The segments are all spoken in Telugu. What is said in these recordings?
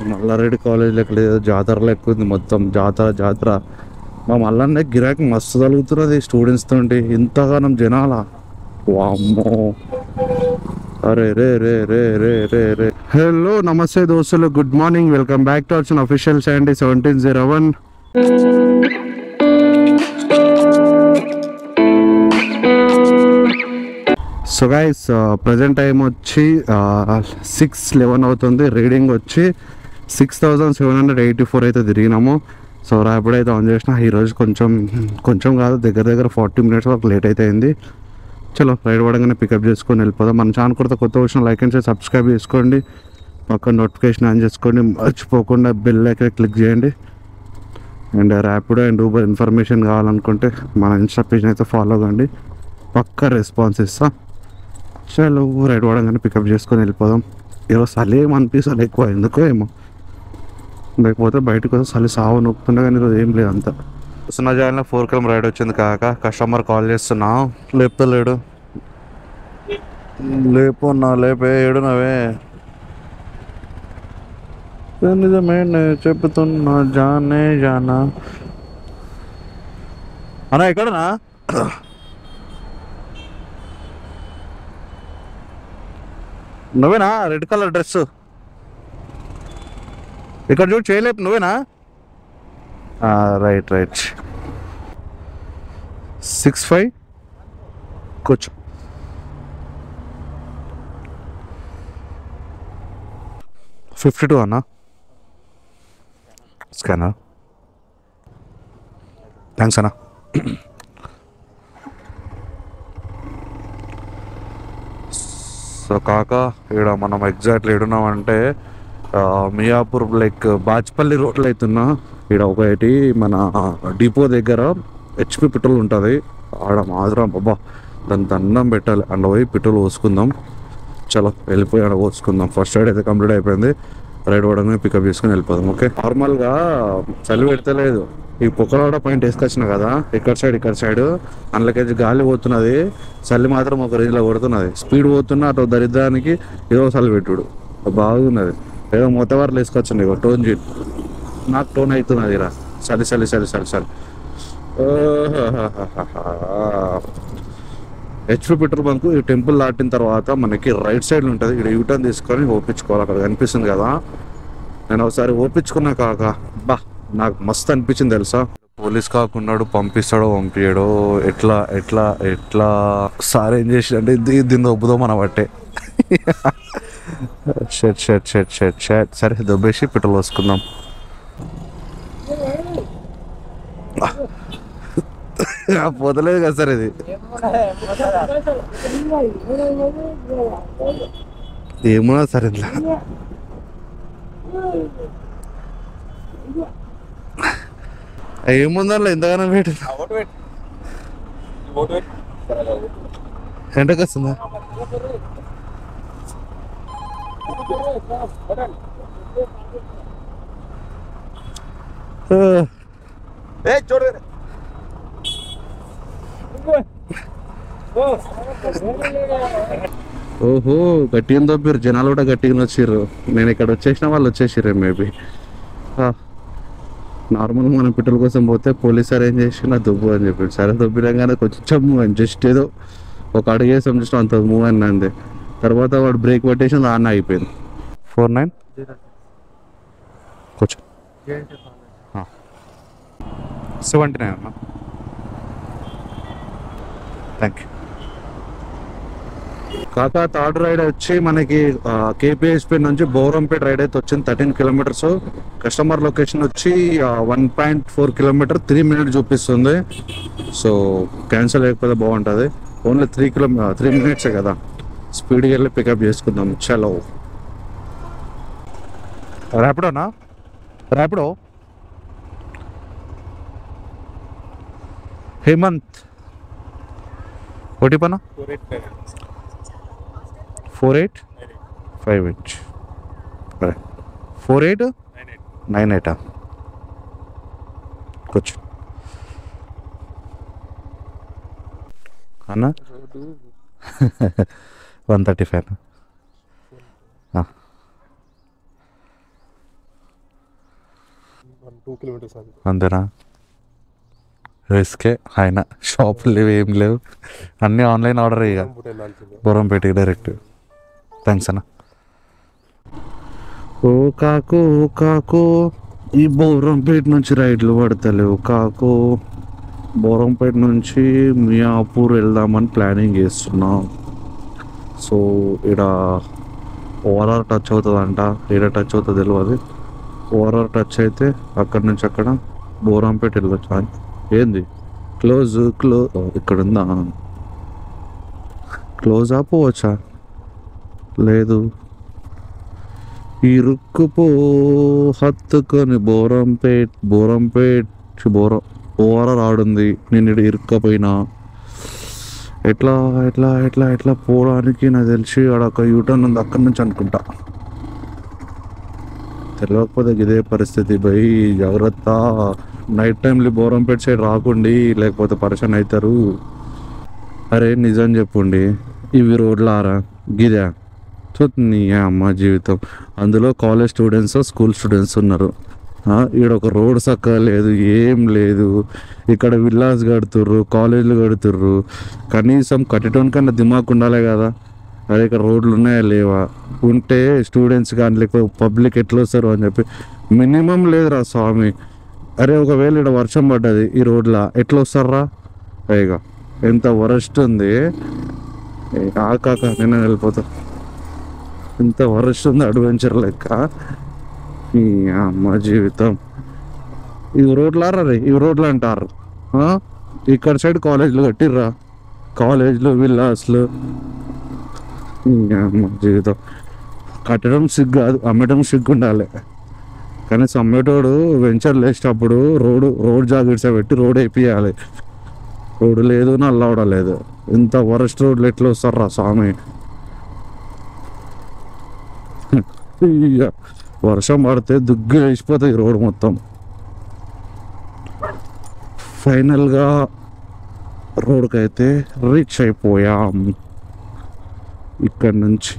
మల్లారెడ్డి కాలేజ్ లెక్క లేదు జాతర లెక్క ఉంది మొత్తం జాతర జాతర మా మల్లన్న గిరాకీ మస్తు తగులుతున్నది స్టూడెంట్స్ తోటి ఇంతగానం జనాల వామ్మో అరే రే రే రే రే రే రే హలో నమస్తే దోస్తులు good morning welcome back to our official Sandy seventeen zero one so guys present time వచ్చి సిక్స్ లెవెన్ అవుతుంది రీడింగ్ వచ్చి six thousand seven hundred eighty four అయితే తిరిగినాము సో ర్యాపిడ్ అయితే ఆన్ చేసిన ఈరోజు కొంచెం కొంచెం కాదు దగ్గర దగ్గర ఫార్టీ మినిట్స్ వరకు లేట్ అయితే అయింది చలో రైడ్ పడంగానే పికప్ చేసుకొని వెళ్ళిపోదాం మన ఛానల్ కూడా కొత్త వచ్చిన లైక్ అండ్ షేర్ సబ్స్క్రైబ్ చేసుకోండి పక్కన నోటిఫికేషన్ ఆన్ చేసుకోండి మర్చిపోకుండా బెల్ అయితే క్లిక్ చేయండి and rapid and Uber information కావాలనుకుంటే మన ఇన్స్టా పేజ్ అయితే ఫాలో కండి పక్క రెస్పాన్స్ ఇస్తా చలో రైడ్ పడంగానే పికప్ చేసుకొని వెళ్ళిపోదాం ఈరోజు చలి ఏం అనిపిస్తుంది ఎక్కువ ఎందుకో ఏమో లేకపోతే బయటకు వస్తే చలి సావు నొప్పుతుండే కానీ ఈరోజు ఏం లేదు అంత సున్నా జాయిన్ ఫోర్ కిలో రాయిడ్ వచ్చింది కాక కస్టమర్ కాల్ చేస్తున్నా లేపుతలేడు లేపు నా లేపే ఏడునవే నిజమే నేను చెప్తున్నా జానే జానా అన్నా ఎక్కడనా నువ్వేనా రెడ్ కలర్ డ్రెస్ ఇక్కడ చూడు చేయలేపు నువ్వేనా రైట్ రైట్ సిక్స్ ఫైవ్ కూర్చో ఫిఫ్టీ టూ అన్నా స్కానర్ థ్యాంక్స్ అన్నా సో కాక ఇక్కడ మనం ఎగ్జాక్ట్లీ ఏడున్నామంటే ఆ, మియాపూర్ లైక్ బాచ్పల్లి రోడ్లో అవుతున్నా ఇక్కడ ఒకటి మన డిపో దగ్గర హెచ్పి పెట్రోల్ ఉంటుంది ఆడ మాత్రం బాబా దాని దండం పెట్టాలి అందులో పోయి పెట్రోల్ పోసుకుందాం చలో వెళ్ళిపోయి ఆడ పోసుకుందాం ఫస్ట్ రైడ్ అయితే కంప్లీట్ అయిపోయింది రైడ్ పడగానే పికప్ చేసుకుని వెళ్ళిపోదాం ఓకే నార్మల్గా చలి పెడతలేదు ఈ పొక్కలవాడ పాయింట్ వేసుకొచ్చిన కదా ఇక్కడ సైడ్ ఇక్కడ సైడ్ అందులోకి గాలి పోతున్నది చలి మాత్రం ఒక రేంజ్లో కొడుతున్నది స్పీడ్ పోతున్నా అటు దరిద్రానికి ఏదో చలి పెట్టుడు బాగున్నది ఏదో మొత్తవారులు వేసుకొచ్చింది ఇగో టోన్ జీన్ నాకు టోన్ అవుతున్నది రా చలి చలి చలి చలి చలి హెచ్పి పెట్రోల్ బంక్ ఈ టెంపుల్ దాటిన తర్వాత మనకి రైట్ సైడ్ ఉంటుంది ఇక్కడ యూటర్న్ తీసుకొని ఓపించుకోవాలి అక్కడ కనిపిస్తుంది కదా నేను ఒకసారి ఓపించుకున్నా కాక బా నాకు మస్తు అనిపించింది తెలుసా పోలీస్ కాకున్నాడు పంపిస్తాడో పంపించాడో ఎట్లా ఎట్లా ఎట్లా సార్ ఏం చేసి అంటే దీ- దీన్ని దొబ్బుదో మన బట్టే షెట్ షెట్ షెట్ షెట్ షెట్ సరే దొబ్బేసి పెట్రోల్ పోసుకుందాం ఆ, పోతలేదు కదా సార్ ఇది ఏమున్నా సరే ఇట్లా ఏముందర్లే ఎంతగానో వేటు ఎంటకు వస్తుందా ఆ, ఓహో గట్టిగా దొబ్బిరు జనాలు కూడా గట్టిగా వచ్చిర్రు నేను ఇక్కడ వచ్చేసిన వాళ్ళు వచ్చేసిర్రు మేబీ నార్మల్గా మనం పెట్రోల్ కోసం పోతే పోలీస్ సార్ ఏం చేసిన దుబ్బు అని చెప్పాడు సరే దొబ్బినాగానే కొంచెం మూవ్ అని జస్ట్ ఏదో ఒక అడుగు వేసాం జస్ట్ అంత మూవ్ అని అంది తర్వాత వాడు బ్రేక్ పట్టేసి ఆన్ అయిపోయింది ఫోర్ నైన్ కూర్చో సెవెంటీ నైన్ అన్న థ్యాంక్ యూ కాకా థర్డ్ రైడ్ వచ్చి మనకి కేపీహెచ్పి నుంచి బోరంపేట రైడ్ అయితే వచ్చింది థర్టీన్ కిలోమీటర్స్ కస్టమర్ లొకేషన్ వచ్చి one point four kilometer three minute చూపిస్తుంది సో క్యాన్సిల్ అయిపోతే బాగుంటుంది ఓన్లీ త్రీ కిలో త్రీ మినిట్సే కదా స్పీడ్కి వెళ్ళి పికప్ చేసుకుందాం చలో ర్యాపిడోనా ర్యాపిడో హేమంత్ ఓటీపనా four eight five eight four eight nine ఎయిటా కూర్చో అన్న one thirty five one two kilometres అది అంతేనా రిస్కే ఆయన షాపులు లేవు ఏం లేవు అన్నీ ఆన్లైన్ ఆర్డర్ ఇక పూట వెళ్ళాల్సిందే బొరంపేటకి డైరెక్ట్ థ్యాంక్స్ అన్న ఓ కాకు ఓ కాకు ఈ బోరంపేట నుంచి రైడ్లు పడతలేవు కాకు బోరంపేట నుంచి మియాపూర్ వెళ్దామని ప్లానింగ్ చేస్తున్నాం సో ఇక్కడ ఓఆర్ఆర్ టచ్ అవుతుందంట ఈడ టచ్ అవుతుంది తెలియదు ఓఆర్ఆర్ టచ్ అయితే అక్కడ నుంచి అక్కడ బోరంపేట వెళ్ళొచ్చు అని. ఏంది క్లోజ్ క్లోజ్ ఇక్కడ ఉందా క్లోజ్ ఆపోవచ్చా లేదు ఇరుక్కుపో హత్తుకొని బోరంపేట్ బోరంపేట్ చి బోరం ఓవరాల్ ఆడుంది నేను ఇక్కడ ఇరుక్కపోయినా ఎట్లా ఎట్లా ఎట్లా ఎట్లా పోవడానికి నాకు తెలిసి ఆడ ఒక యూటర్న్ ఉంది అక్కడి నుంచి అనుకుంటా తెలియకపోతే ఇదే పరిస్థితి భయ్ జాగ్రత్త నైట్ టైంలో బోరంపేట సైడ్ రాకుండి లేకపోతే పరిచయం అవుతారు అరే నిజం చెప్పుండి ఇవి రోడ్లారా గిదా చూస్తుంది అమ్మ జీవితం అందులో కాలేజ్ స్టూడెంట్స్ స్కూల్ స్టూడెంట్స్ ఉన్నారు ఆ, ఈడ ఒక రోడ్ చక్కగా లేదు ఏం లేదు ఇక్కడ విల్లాస్ కడుతుర్రు కాలేజీలు కడుతుర్రు కనీసం కట్టడం కన్నా దిమాక్ ఉండాలి కదా అదే ఇక్కడ రోడ్లు ఉన్నాయా లేవా ఉంటే స్టూడెంట్స్ కానీ లేకపోతే పబ్లిక్ ఎట్లా వస్తారు అని చెప్పి మినిమం లేదురా స్వామి అరే ఒకవేళ ఇక్కడ వర్షం పడ్డది ఈ రోడ్ల ఎట్లా వస్తారా పైగా ఎంత వరస్ట్ ఉంది ఏ, ఆకాక నేను వెళ్ళిపోతా ఇంత వరస్ట్ ఉంది అడ్వెంచర్ లెక్క ఈ అమ్మ జీవితం ఇవి రోడ్లారా రే ఇవి రోడ్లు అంటారు ఆ? ఇక్కడ సైడ్ కాలేజీలు కట్టిర్రా కాలేజీలు విల్లాస్లు ఈ అమ్మ జీవితం కట్టడం సిగ్గు కాదు అమ్మటం సిగ్గు ఉండాలి కానీ అమ్మేటోడు వెంచర్ లేచేటప్పుడు రోడ్డు రోడ్ జాగ్రత్త పెట్టి రోడ్ వేపియాలి రోడ్డు లేదు నల్ల కూడా లేదు ఇంత వరస్ట్ రోడ్లు ఎట్లా వస్తారా స్వామి ఇయ్య, వర్షం పడితే దుగ్గు వేసిపోతాయి రోడ్ మొత్తం ఫైనల్గా రోడ్కి అయితే రీచ్ అయిపోయాం ఇక్కడ నుంచి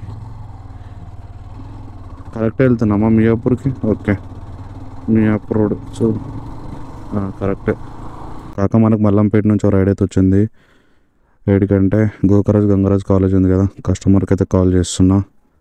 కరెక్ట్ వెళ్తున్నామా మియాపూర్కి ఓకే మియాపూర్ రోడ్ సో కరెక్టే కాక మనకు మల్లంపేట నుంచి రైడ్ అయితే వచ్చింది ఏడికంటే గోకరాజ్ గంగరాజ్ కాలేజ్ ఉంది కదా కస్టమర్కి అయితే కాల్ చేస్తున్నా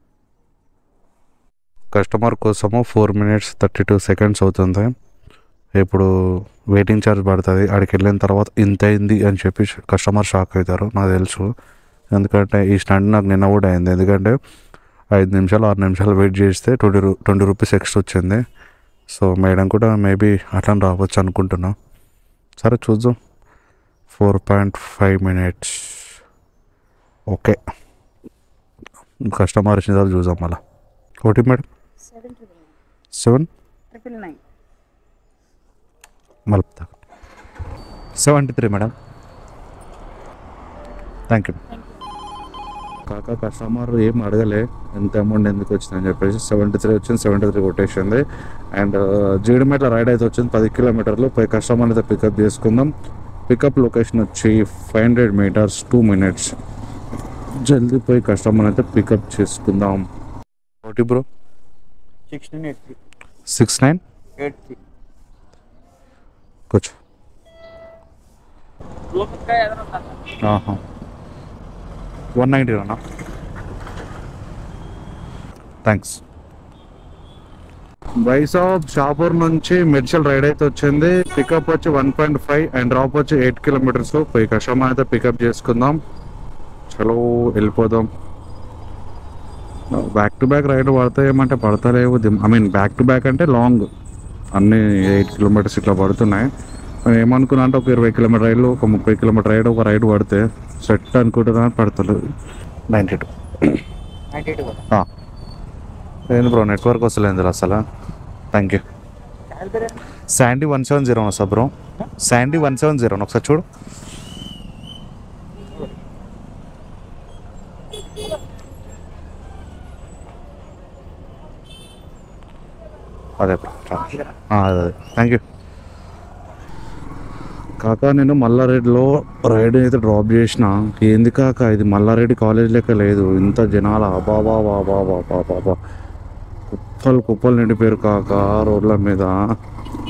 కస్టమర్ కోసము four minutes thirty two seconds అవుతుంది ఇప్పుడు వెయిటింగ్ ఛార్జ్ పడుతుంది ఆడికి వెళ్ళిన తర్వాత ఇంత అయింది అని చెప్పి కస్టమర్ షాక్ అవుతారు నాకు తెలుసు ఎందుకంటే ఈ స్టాండ్ నాకు నిన్న కూడా అయింది ఎందుకంటే ఐదు నిమిషాలు ఆరు నిమిషాలు వెయిట్ చేస్తే ట్వంటీ రూ ట్వంటీ రూపీస్ ఎక్స్ట్రా వచ్చింది సో మేడం కూడా మేబీ అట్లా రావచ్చు అనుకుంటున్నా సరే చూద్దాం four point five minutes okay customer వచ్చిన తర్వాత చూద్దాం మళ్ళీ ఒకటి madam seven triple nine seven triple nine మలుపుతా seventy three madam thank you కాక కస్టమర్ ఏం అడగలే ఎంత అమౌంట్ ఎందుకు వచ్చిందని చెప్పేసి సెవెంటీ త్రీ వచ్చింది సెవెంటీ త్రీ కొట్టేసింది అండ్ జీడిమెట్ల రైడ్ అయితే వచ్చింది పది కిలోమీటర్లు పోయి కస్టమర్ అయితే పికప్ చేసుకుందాం పికప్ లొకేషన్ వచ్చి five hundred meters two minutes జల్దీ పోయి కస్టమర్ అయితే పికప్ చేసుకుందాం ఒకటి bro sixteen eight three six nine eight three కూర్చో రూపకాయ ఏదైనా ఉందా ఆహా వన్ నైంటీ అన్న థ్యాంక్స్ వైసాబ్ షాపూర్ నుంచి మెడ్చల్ రైడ్ అయితే వచ్చింది పికప్ వచ్చి one point five and drop వచ్చి ఎయిట్ కిలోమీటర్స్ పోయి కస్టమర్ అయితే పికప్ చేసుకుందాం చలో వెళ్ళిపోదాం బ్యాక్ టు బ్యాక్ రైడ్ పడతాయేమంటే పడతలేవు I mean back to back అంటే లాంగ్ అన్ని ఎయిట్ కిలోమీటర్స్ ఇట్లా పడుతున్నాయి నేను ఏమనుకున్నా అంటే ఒక ఇరవై కిలోమీటర్ రైలు ఒక ముప్పై కిలోమీటర్ రైడ్ ఒక రైడ్ పడితే సెట్ అనుకుంటున్నా పడతలేదు నైంటీ టూ నైంటీ టూ కదా ఏంది బ్రో నెట్వర్క్ వస్తలేదు అసలు థ్యాంక్ యూ కాయల పేరు ఏంటి? శాండీ వన్ సెవెన్ జీరో వస్తా bro Sandy one seven zero ఒకసారి చూడు అదే బ్రో అదే థ్యాంక్ యూ కాక నేను మల్లారెడ్డిలో రైడ్ అయితే డ్రాప్ చేసిన ఏంది కాక ఇది మల్లారెడ్డి కాలేజ్ లెక్క లేదు ఇంత జనాల బాబా బాబా బాబా బాబా కుప్పలు కుప్పలు నిండిపోయారు కాక రోడ్ల మీద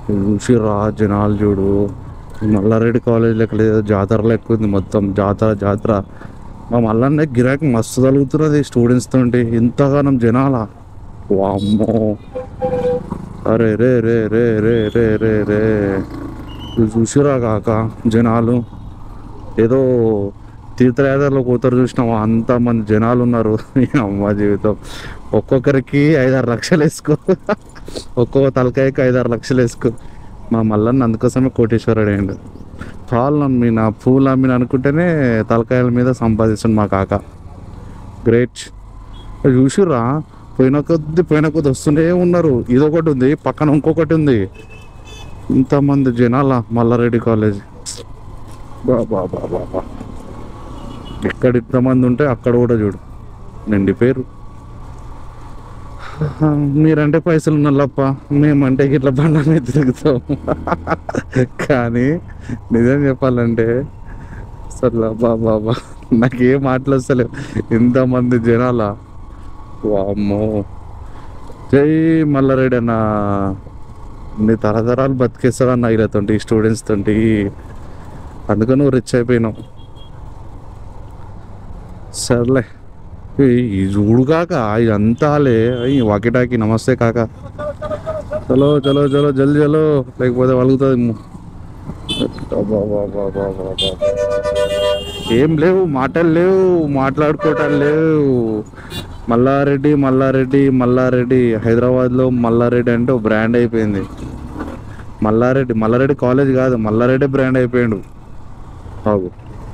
చూసిర్రా జనాలు చూడు మల్లారెడ్డి కాలేజ్ లెక్క లేదు జాతర లెక్క ఉంది మొత్తం జాతర జాతర మా మల్లన్న గిరాకీ మస్తు తలుగుతున్నది స్టూడెంట్స్ తోటి ఇంతగానం జనాల వామ్మో అరే రే రే రే రే రే రే రే ఇది చూసిరా కాక జనాలు ఏదో తీర్థయాత్రలో కూతురు చూసినాము అంతమంది జనాలు ఉన్నారు ఈ అమ్మ జీవితం ఒక్కొక్కరికి ఐదారు లక్షలు వేసుకో ఒక్కొక్క తలకాయకి ఐదారు లక్షలు వేసుకో మా మల్లన్న అందుకోసమే కోటేశ్వరుడు అయ్యిండు పాలు అమ్మిన పూలు అమ్మిన అనుకుంటేనే తలకాయల మీద సంపాదిస్తుంది మా కాక గ్రేట్ చూసిర్రా పోయిన కొద్ది పోయిన కొద్ది వస్తూనే ఉన్నారు ఇదొకటి ఉంది పక్కన ఇంకొకటి ఉంది ఇంతమంది జనాల మల్లారెడ్డి కాలేజ్ బా బా బా బా బా ఇక్కడ ఇంతమంది ఉంటే అక్కడ కూడా చూడు నిండి పేరు మీరంటే పైసలు ఉన్నల్లప్ప మేమంటే ఇట్లా బండ మీద తిరుగుతాం కానీ నిజం చెప్పాలంటే అసలు బా బాబా నాకేం మాటలు వస్తలేవు ఇంతమంది జనాల వామ్మో జై మల్లారెడ్డి అన్న నీ తరతరాలు బతికేస్తావు అన్న వీళ్ళతోటి స్టూడెంట్స్ తోటి అందుకని నువ్వు రిచ్ అయిపోయినావు సర్లే ఈ- ఈ చూడు కాక ఇదంతాలే అయ్యి వాకిటాకి నమస్తే కాక చలో చలో చలో జల్ది చలో లేకపోతే వలుగుతుంది ఏం లేవు మాటలు లేవు మాట్లాడుకోవటాలు లేవు మల్లారెడ్డి మల్లారెడ్డి మల్లారెడ్డి హైదరాబాద్లో మల్లారెడ్డి అంటే ఒక బ్రాండ్ అయిపోయింది మల్లారెడ్డి మల్లారెడ్డి కాలేజ్ కాదు మల్లారెడ్డి బ్రాండ్ అయిపోయాడు బాబు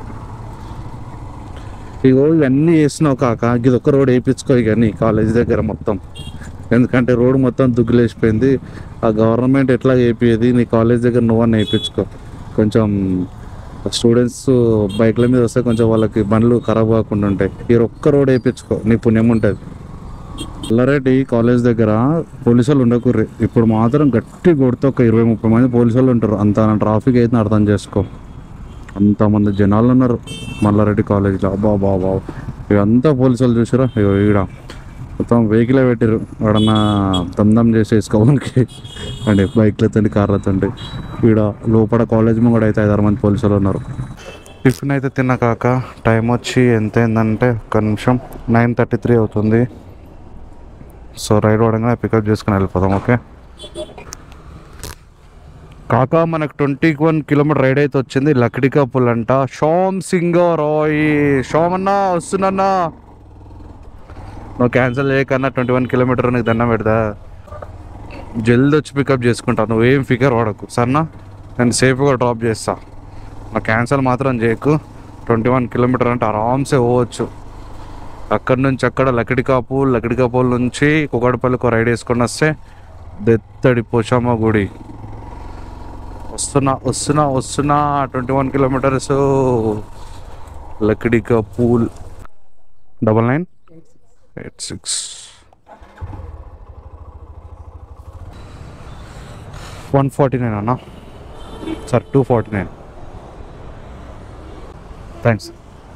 ఇగో ఇవన్నీ వేసినావు కాక ఇది ఒక రోడ్ వేయించుకో ఇక నీ కాలేజ్ దగ్గర మొత్తం ఎందుకంటే రోడ్ మొత్తం దుగ్గులేసిపోయింది ఆ గవర్నమెంట్ ఎట్లా వేపియేది నీ కాలేజ్ దగ్గర నువ్వన్న వేయించుకో కొంచెం స్టూడెంట్స్ బైక్ల మీద వస్తే కొంచెం వాళ్ళకి బండ్లు ఖరాబ్ కాకుండా ఉంటాయి ఈ ఒక్క రోడ్ వేయించుకో నీ పుణ్యం ఉంటుంది ఎల్లారెడ్డి కాలేజ్ దగ్గర పోలీసు వాళ్ళు ఉండకూర్రి ఇప్పుడు మాత్రం గట్టి కొడితే ఒక ఇరవై ముప్పై మంది పోలీసు వాళ్ళు ఉంటారు అంత ట్రాఫిక్ అయితే అర్థం చేసుకో అంతమంది జనాలు ఉన్నారు మల్లారెడ్డి కాలేజ్లో అబ్బా బాబా ఇవంతా పోలీసు వాళ్ళు చూసారా ఇగో ఈడ మొత్తం వెహికల్ పెట్టారు ఎవడన్నా దందం చేసి వేసుకోవడానికి అండి బైక్లతో కార్లతో ఈడ లోపల కాలేజ్ ముంగడ అయితే ఐదారు మంది పోలీసులు ఉన్నారు టిఫిన్ అయితే తిన్న కాక టైం వచ్చి ఎంత అయిందంటే ఒక్క నిమిషం నైన్ థర్టీ త్రీ అవుతుంది సో రైడ్ పడంగానే పికప్ చేసుకుని వెళ్ళిపోదాం ఓకే కాక మనకు ట్వంటీ వన్ కిలోమీటర్ రైడ్ అయితే వచ్చింది లక్డికా పుల్ అంట షోమ్ సింగ్ రాయ్ షోమ్ అన్నా వస్తున్నా నువ్వు క్యాన్సిల్ చేయకన్నా ట్వంటీ వన్ కిలోమీటర్ నీకు దండం పెడతా జల్ది వచ్చి పికప్ చేసుకుంటా నువ్వేం ఫిగర్ వాడకు సరేనా నేను సేఫ్గా డ్రాప్ చేస్తా నా క్యాన్సిల్ మాత్రం చేయకు ట్వంటీ వన్ కిలోమీటర్ అంటే ఆరామ్సే పోవచ్చు అక్కడి నుంచి అక్కడ లకిడికాపూల్ లకిడికాపూల్ నుంచి కుకడపల్లికి రైడ్ వేసుకొని వస్తే దెత్తడి పోషమ్మ గుడి వస్తున్నా వస్తున్నా వస్తున్నా twenty one kilometers Lakdikapul double nine eight six one forty nine అన్నా sir two forty nine thanks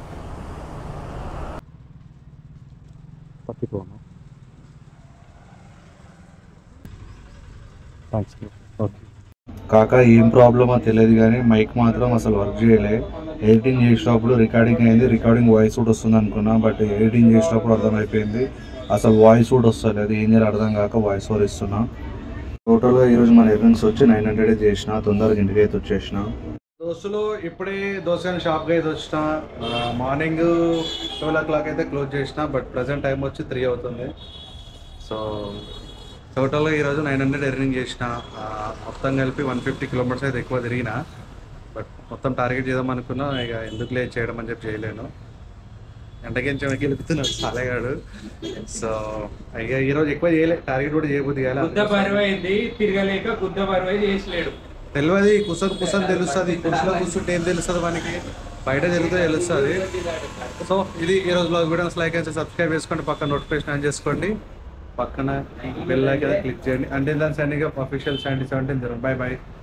తప్పిపోను థ్యాంక్స్ ఓకే కాక ఏం ప్రాబ్లమో తెలియదు కానీ మైక్ మాత్రం అసలు వర్క్ చేయలే ఎడిటింగ్ చేసేటప్పుడు రికార్డింగ్ అయింది రికార్డింగ్ వాయిస్ కూడా వస్తుంది అనుకున్నా బట్ ఎడిటింగ్ చేసేటప్పుడు అర్థమైపోయింది అసలు వాయిస్ కూడా వస్తలేదు ఏం చేయాలి అర్థం కాక వాయిస్ ఓవర్ ఇస్తున్నా టోటల్గా ఈరోజు మన ఎర్నింగ్స్ వచ్చి నైన్ హండ్రెడ్ చేసిన తొందరగా ఇంటికి అయితే వచ్చేసిన దోస్తులు ఇప్పుడే దోస షాప్కి అయితే వచ్చిన మార్నింగ్ ట్వెల్వ్ ఓ క్లాక్ అయితే క్లోజ్ చేసిన బట్ ప్రజెంట్ టైం వచ్చి త్రీ అవుతుంది సో టోటల్గా ఈరోజు నైన్ హండ్రెడ్ ఎర్నింగ్ చేసిన ఆ, మొత్తం కలిపి వన్ ఫిఫ్టీ కిలోమీటర్స్ అయితే ఎక్కువ తిరిగిన బట్ మొత్తం టార్గెట్ చేద్దాం అనుకున్నా ఇక ఎందుకు లేట్ చేయడం అని చెప్పి చేయలేను ఎంటకించడం గెలుపుతున్నాడు సాలేగాడు సో ఇక ఈరోజు ఎక్కువ చేయలే టార్గెట్ కూడా చేయబుద్ది గుద్ద బరువు అయింది తిరగలేక గుద్ద బరువు అయితే చేసలేడు తెలియదు కుసన్ కుసన్ తెలుస్తుంది కుర్చీలో కూర్చుంటే ఏం తెలుస్తుంది మనకి బయట తిరిగితే తెలుస్తుంది సో ఇది ఈ రోజు బ్లాగ్ వీడియోస్ లైక్ అయితే సబ్స్క్రైబ్ చేసుకోండి పక్కన నోటిఫికేషన్ ఆన్ చేసుకోండి పక్కన బెల్ లైక్ క్లిక్ చేయండి అంటే దాని signing official seventy seventeen zero bye by